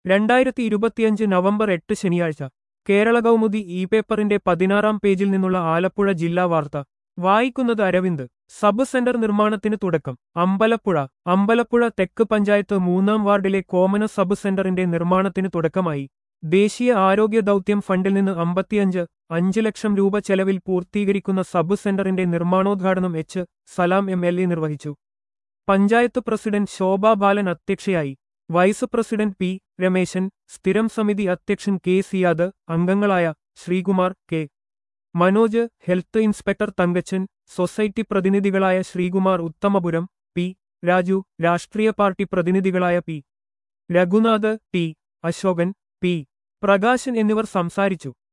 രണ്ടായിരത്തി ഇരുപത്തിയഞ്ച് നവംബർ എട്ട് ശനിയാഴ്ച കേരള കൗമുദി ഇ പേപ്പറിന്റെ പതിനാറാം പേജിൽ നിന്നുള്ള ആലപ്പുഴ ജില്ലാ വാർത്ത വായിക്കുന്നത് അരവിന്ദ് സബ് സെന്റർ നിർമ്മാണത്തിന് തുടക്കം അമ്പലപ്പുഴ അമ്പലപ്പുഴ തെക്ക് പഞ്ചായത്ത് മൂന്നാം വാർഡിലെ കോമന സബ് സെന്ററിന്റെ നിർമ്മാണത്തിന് തുടക്കമായി ദേശീയ ആരോഗ്യ ദൗത്യം ഫണ്ടിൽ നിന്ന് അമ്പത്തിയഞ്ച് അഞ്ച് ലക്ഷം രൂപ ചെലവിൽ പൂർത്തീകരിക്കുന്ന സബ് സെന്ററിന്റെ നിർമ്മാണോദ്ഘാടനം H Salam M L A നിർവഹിച്ചു പഞ്ചായത്ത് പ്രസിഡന്റ് ശോഭാ ബാലൻ അധ്യക്ഷയായി വൈസ് പ്രസിഡന്റ് പി രമേശൻ സ്ഥിരം സമിതി അധ്യക്ഷൻ കെ സിയാദ് അംഗങ്ങളായ Sreekumar K Manoj health inspector Thankachan society പ്രതിനിധികളായ ശ്രീകുമാർ ഉത്തമപുരം പി രാജു രാഷ്ട്രീയ പാർട്ടി പ്രതിനിധികളായ P Raghunath T Ashokan P Prakashan എന്നിവർ സംസാരിച്ചു